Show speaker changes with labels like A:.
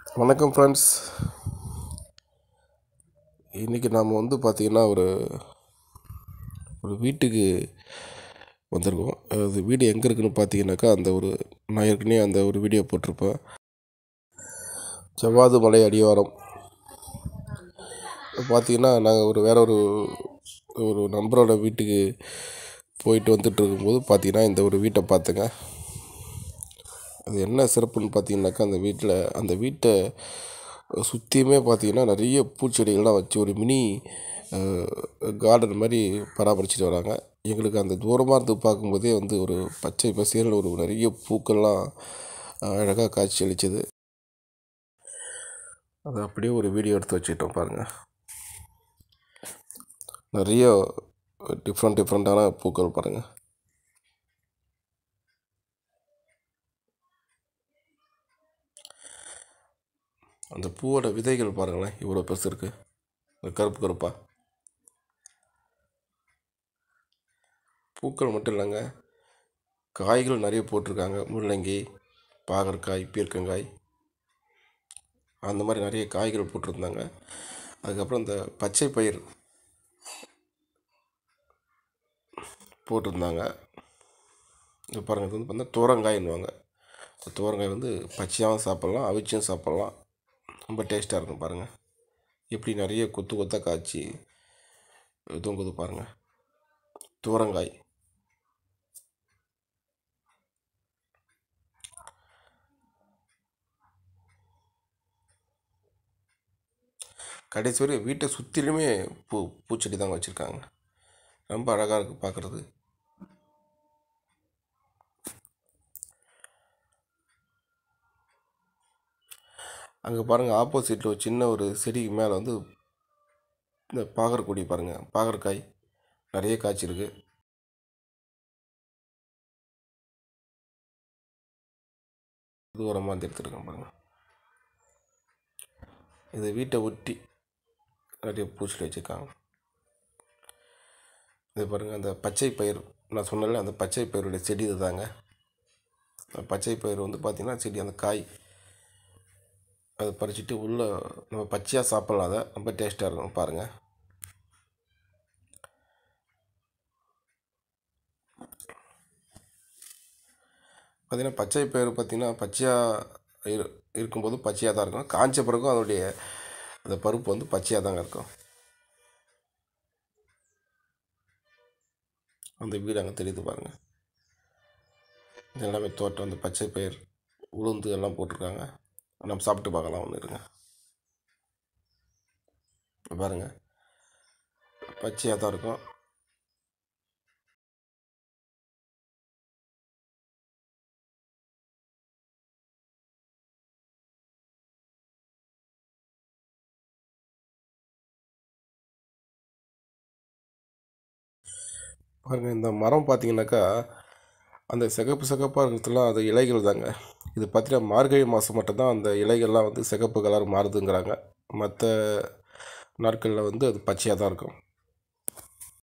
A: வணக்கம் ஃப்ரெண்ட்ஸ் இன்றைக்கி நாம் வந்து பார்த்திங்கன்னா ஒரு ஒரு வீட்டுக்கு வந்திருக்கோம் அது வீடு எங்கே இருக்குதுன்னு பார்த்தீங்கன்னாக்கா அந்த ஒரு நான் ஏற்கனவே அந்த ஒரு வீடியோ போட்டிருப்பேன் ஜவ்வாது மலை அடிவாரம் பார்த்தீங்கன்னா நாங்கள் ஒரு வேற ஒரு ஒரு நண்பரோட வீட்டுக்கு போயிட்டு வந்துட்டு இருக்கும்போது பார்த்தீங்கன்னா இந்த ஒரு வீட்டை பார்த்தேங்க அது என்ன சிறப்புன்னு பார்த்தீங்கன்னாக்கா அந்த வீட்டில் அந்த வீட்டை சுற்றியுமே பார்த்தீங்கன்னா நிறைய பூச்செடிகள்லாம் வச்சு ஒரு மினி கார்டன் மாதிரி பராமரிச்சுட்டு வராங்க எங்களுக்கு அந்த தூரமாக இருந்து பார்க்கும்போதே வந்து ஒரு பச்சை பசேல்னு ஒரு நிறைய பூக்கள்லாம் அழகாக காட்சி அளிச்சது அதை அப்படியே ஒரு வீடியோ எடுத்து வச்சுக்கிட்டோம் பாருங்கள் நிறைய டிஃப்ரெண்ட் டிஃப்ரெண்ட்டான பூக்கள் பாருங்கள் அந்த பூவோட விதைகள் பாருங்களேன் இவ்வளோ பெருசு இருக்குது இந்த கருப்பு கருப்பாக பூக்கள் மட்டும் இல்லைங்க காய்கள் நிறைய போட்டிருக்காங்க முள்ளங்கி பாகற்காய் பீர்க்கங்காய் அந்த மாதிரி நிறைய காய்கள் போட்டிருந்தாங்க அதுக்கப்புறம் இந்த பச்சை பயிர் போட்டிருந்தாங்க இது பாருங்கள் இது வந்து பார்த்தீங்கன்னா தோரங்காயின்னுவாங்க இந்த தோரங்காய் வந்து பச்சையாகவும் சாப்பிட்லாம் அவிச்சும் சாப்பிட்லாம் ரொம்ப டேஸ்ட்டாக இருக்கும் பாருங்கள் எப்படி நிறைய கொத்து கொத்தாக காய்ச்சி தொங்குது பாருங்கள் தூரங்காய் கடைசி வரை வீட்டை சுற்றிலுமே பூ பூச்செடி தாங்க வச்சுருக்காங்க ரொம்ப அழகாக இருக்குது பார்க்குறது அங்கே பாருங்கள் ஆப்போசிட்டில் ஒரு சின்ன ஒரு செடிக்கு மேலே வந்து இந்த பாகற்கொடி பாருங்கள் பாகற்காய் நிறைய காய்ச்சிருக்கு தூரமாக வந்து எடுத்துருக்கேன் பாருங்கள் இது வீட்டை ஒட்டி நிறைய பூச்செடி வச்சுருக்காங்க இது பாருங்கள் அந்த பச்சை பயிர் நான் சொன்னல அந்த பச்சை பயிருடைய செடி இதுதாங்க அந்த பச்சை பயிர் வந்து பார்த்திங்கன்னா செடி அந்த காய் அதை பறிச்சுட்டு உள்ளே நம்ம பச்சையாக சாப்பிட்லாம் அதை ரொம்ப டேஸ்ட்டாக இருக்கும் பாருங்கள் பார்த்திங்கன்னா பச்சை பயிர் பார்த்திங்கன்னா பச்சையாக இரு இருக்கும்போது பச்சையாக தான் இருக்கும் காஞ்ச பிறகும் அதனுடைய அந்த பருப்பு வந்து பச்சையாக தாங்க இருக்கும் அந்த வீடு அங்கே தெரியுது பாருங்கள் இது எல்லாமே தோட்டம் அந்த பச்சை பயிர் உளுந்து எல்லாம் போட்டிருக்காங்க நம்ம சாப்பிட்டு பார்க்கலாம் ஒன்று இருங்க பாருங்கள் பச்சையாக தான் இருக்கும் பாருங்கள் இந்த மரம் பார்த்தீங்கன்னாக்கா அந்த சிகப்பு சிகப்பாக இருக்கிறதுலாம் அது இலைகள் தாங்க இது பார்த்தீங்கன்னா மார்கழி மாதம் மட்டும்தான் அந்த இலைகள்லாம் வந்து சிகப்பு கலர் மாறுதுங்கிறாங்க மற்ற நாட்களில் வந்து அது பச்சையாக தான் இருக்கும்